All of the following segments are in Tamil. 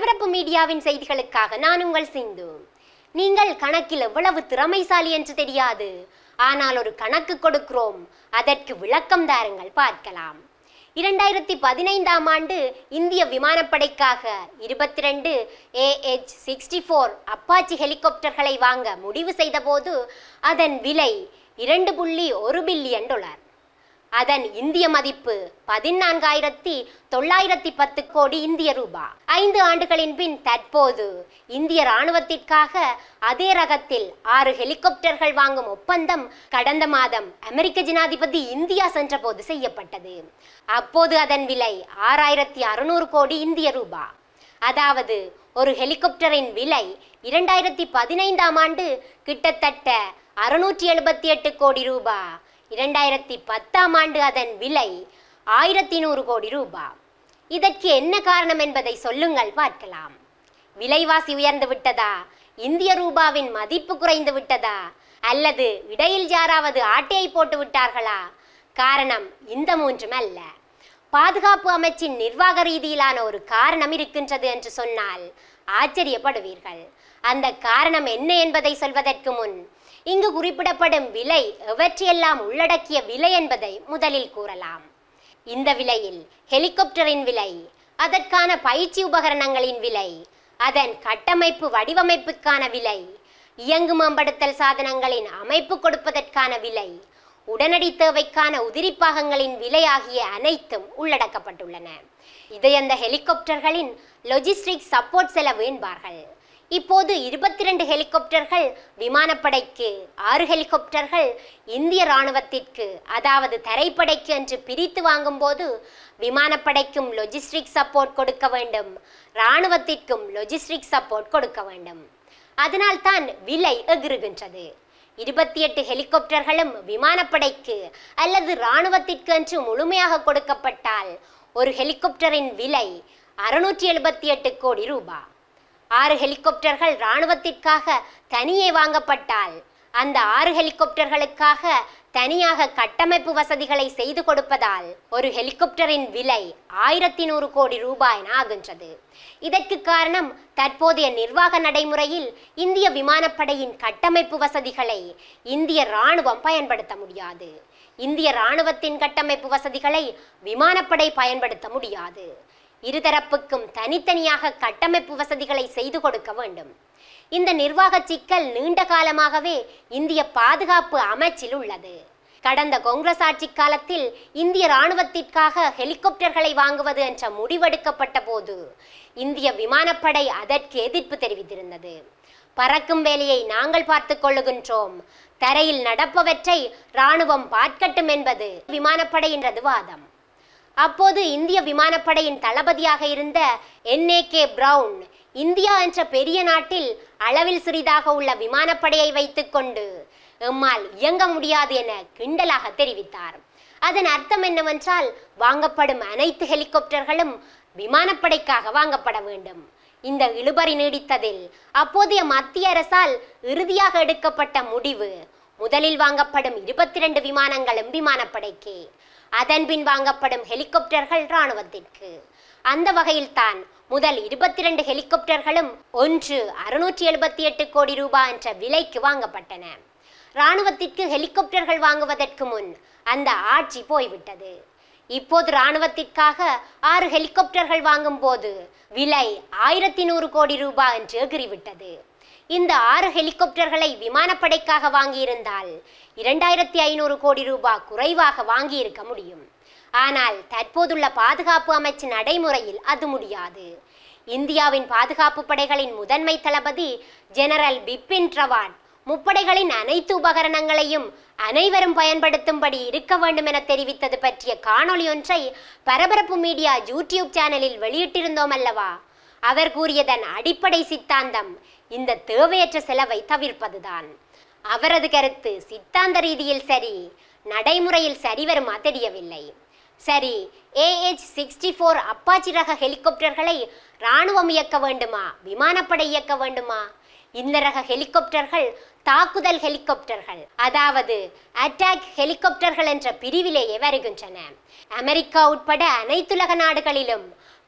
பரபரப்பு மீடியாவின் செய்திகளுக்காக நான் உங்கள் சிந்து நீங்கள் கணக்கில் எவ்வளவு திறமைசாலி என்று தெரியாது ஆனால் ஒரு கணக்கு கொடுக்கிறோம் அதற்கு விளக்கம் தாருங்கள் பார்க்கலாம் இரண்டாயிரத்தி பதினைந்தாம் ஆண்டு இந்திய விமானப்படைக்காக இருபத்தி ரெண்டு ஏஹெச் சிக்ஸ்டி ஃபோர் அப்பாச்சி ஹெலிகாப்டர்களை வாங்க முடிவு செய்தபோது அதன் விலை இரண்டு புள்ளி ஒரு பில்லியன் டாலர் அதன் இந்திய மதிப்பு பதினான்காயிரத்தி தொள்ளாயிரத்தி பத்து கோடி இந்திய ரூபாய் ஐந்து ஆண்டுகளின் பின் தற்போது இந்திய ராணுவத்திற்காக அதே ரகத்தில் ஆறு ஹெலிகாப்டர்கள் வாங்கும் ஒப்பந்தம் கடந்த மாதம் அமெரிக்க ஜனாதிபதி இந்தியா சென்றபோது செய்யப்பட்டது அப்போது அதன் விலை ஆறாயிரத்தி அறுநூறு கோடி இந்திய ரூபாய் அதாவது ஒரு ஹெலிகாப்டரின் விலை இரண்டாயிரத்தி பதினைந்தாம் ஆண்டு கிட்டத்தட்ட அறுநூற்றி எழுபத்தி எட்டு கோடி ரூபாய் இரண்டாயிரத்தி பத்தாம் ஆண்டு அதன் விலை ஆயிரத்தி நூறு கோடி ரூபாய் இதற்கு என்ன காரணம் என்பதை சொல்லுங்கள் பார்க்கலாம் விலைவாசி உயர்ந்து விட்டதா இந்திய ரூபாவின் மதிப்பு குறைந்து விட்டதா அல்லது இடையில் யாராவது ஆட்டையை போட்டு விட்டார்களா காரணம் இந்த மூன்றும் அல்ல பாதுகாப்பு அமைச்சின் நிர்வாக ரீதியிலான ஒரு காரணம் இருக்கின்றது என்று சொன்னால் ஆச்சரியப்படுவீர்கள் அந்த காரணம் என்ன என்பதை சொல்வதற்கு முன் இங்கு குறிப்பிடப்படும் விலை எவற்றையெல்லாம் உள்ளடக்கிய விலை என்பதை முதலில் கூறலாம் இந்த விலையில் ஹெலிகாப்டரின் விலை அதற்கான பயிற்சி உபகரணங்களின் விலை அதன் கட்டமைப்பு வடிவமைப்புக்கான விலை இயங்கு மேம்படுத்தல் சாதனங்களின் அமைப்பு கொடுப்பதற்கான விலை உடனடி தேவைக்கான உதிரிப்பாகங்களின் விலை ஆகிய அனைத்தும் உள்ளடக்கப்பட்டுள்ளன இதை அந்த ஹெலிகாப்டர்களின் லொஜிஸ்டிக் சப்போர்ட் செலவு என்பார்கள் இப்போது இருபத்தி ரெண்டு ஹெலிகாப்டர்கள் விமானப்படைக்கு ஆறு ஹெலிகாப்டர்கள் இந்திய ராணுவத்திற்கு அதாவது தரைப்படைக்கு என்று பிரித்து வாங்கும்போது விமானப்படைக்கும் லொஜிஸ்டிக் சப்போர்ட் கொடுக்க வேண்டும் ராணுவத்திற்கும் லொஜிஸ்டிக் சப்போர்ட் கொடுக்க வேண்டும் அதனால்தான் விலை எகிறுகின்றது இருபத்தி எட்டு ஹெலிகாப்டர்களும் விமானப்படைக்கு அல்லது இராணுவத்திற்கு என்று முழுமையாக கொடுக்கப்பட்டால் ஒரு ஹெலிகாப்டரின் விலை அறுநூற்றி எழுபத்தி எட்டு கோடி ரூபாய் ஆறு ஹெலிகாப்டர்கள் இராணுவத்திற்காக தனியே வாங்கப்பட்டால் அந்த ஆறு ஹெலிகாப்டர்களுக்காக தனியாக கட்டமைப்பு வசதிகளை செய்து கொடுப்பதால் ஒரு ஹெலிகாப்டரின் விலை ஆயிரத்தி நூறு கோடி ரூபாய் என ஆகின்றது இதற்கு காரணம் தற்போதைய நிர்வாக நடைமுறையில் இந்திய விமானப்படையின் கட்டமைப்பு வசதிகளை இந்திய ராணுவம் பயன்படுத்த முடியாது இந்திய ராணுவத்தின் கட்டமைப்பு வசதிகளை விமானப்படை பயன்படுத்த முடியாது இருதரப்புக்கும் தனித்தனியாக கட்டமைப்பு வசதிகளை செய்து கொடுக்க வேண்டும் இந்த நிர்வாக சிக்கல் நீண்ட காலமாகவே இந்திய பாதுகாப்பு அமைச்சில் உள்ளது கடந்த காங்கிரஸ் ஆட்சி காலத்தில் இந்திய ராணுவத்திற்காக ஹெலிகாப்டர்களை வாங்குவது என்ற முடிவெடுக்கப்பட்ட போது இந்திய விமானப்படை அதற்கு எதிர்ப்பு தெரிவித்திருந்தது பறக்கும் வேலையை நாங்கள் பார்த்துக் கொள்ளுகின்றோம் தரையில் நடப்பவற்றை ராணுவம் பார்க்கட்டும் என்பது விமானப்படையினது வாதம் அப்போது இந்திய விமானப்படையின் தளபதியாக இருந்த என்ஏகே பிரவுன் இந்தியா என்ற பெரிய நாட்டில் அளவில் சிறிதாக உள்ள விமானப்படையை வைத்துக்கொண்டு எம்மால் இயங்க முடியாது என கிண்டலாக தெரிவித்தார் அதன் அர்த்தம் என்னவென்றால் வாங்கப்படும் அனைத்து ஹெலிகாப்டர்களும் விமானப்படைக்காக வாங்கப்பட வேண்டும் இந்த இழுபறி நீடித்ததில் அப்போதைய மத்திய அரசால் இறுதியாக எடுக்கப்பட்ட முடிவு முதலில் வாங்கப்படும் இருபத்தி ரெண்டு விமானங்களும் விமானப்படைக்கு அதன் பின் வாங்கப்படும் ஹெலிகாப்டர்கள் இராணுவத்திற்கு அந்த வகையில்தான் முதல் இருபத்தி ரெண்டு ஹெலிகாப்டர்களும் ஒன்று அறுநூற்றி எழுபத்தி எட்டு கோடி ரூபாய் என்ற விலைக்கு வாங்கப்பட்டன இராணுவத்திற்கு ஹெலிகாப்டர்கள் வாங்குவதற்கு முன் அந்த ஆட்சி போய்விட்டது இப்போது இராணுவத்திற்காக ஆறு ஹெலிகாப்டர்கள் வாங்கும் போது விலை ஆயிரத்தி நூறு கோடி ரூபாய் என்று எகிறிவிட்டது இந்த ஆறு ஹெலிகாப்டர்களை விமானப்படைக்காக வாங்கியிருந்தால் இரண்டாயிரத்தி ஐநூறு கோடி ரூபாய் குறைவாக வாங்கியிருக்க முடியும் ஆனால் தற்போதுள்ள பாதுகாப்பு அமைச்சு நடைமுறையில் அது முடியாது இந்தியாவின் பாதுகாப்பு படைகளின் முதன்மை தளபதி ஜெனரல் பிபின் ரவாட் முப்படைகளின் அனைத்து உபகரணங்களையும் அனைவரும் பயன்படுத்தும்படி இருக்க வேண்டும் என தெரிவித்தது பற்றிய காணொளி ஒன்றை பரபரப்பு மீடியா யூடியூப் சேனலில் வெளியிட்டிருந்தோம் அல்லவா அவர் கூறியதன் அடிப்படை சித்தாந்தம் இந்த தேவையற்ற செலவை தவிர்ப்பதுதான் அவரது கருத்து சித்தாந்த ரீதியில் சரி நடைமுறையில் சரி வருமா தெரியவில்லை சரி ஏஹெச் சிக்ஸ்டி ஃபோர் அப்பாச்சி ரக ஹெலிகாப்டர்களை இராணுவம் இயக்க வேண்டுமா விமானப்படை இயக்க வேண்டுமா இந்த ரக ஹெலிகாப்டர்கள் தாக்குதல் ஹெலிகாப்டர்கள் அதாவது அட்டாக் ஹெலிகாப்டர்கள் என்ற பிரிவிலேயே வருகின்றன அமெரிக்கா உட்பட அனைத்துலக நாடுகளிலும்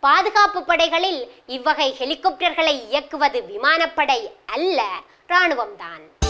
பாதுகாப்பு படைகளில் இவ்வகை ஹெலிகாப்டர்களை இயக்குவது விமானப்படை அல்ல இராணுவம்தான்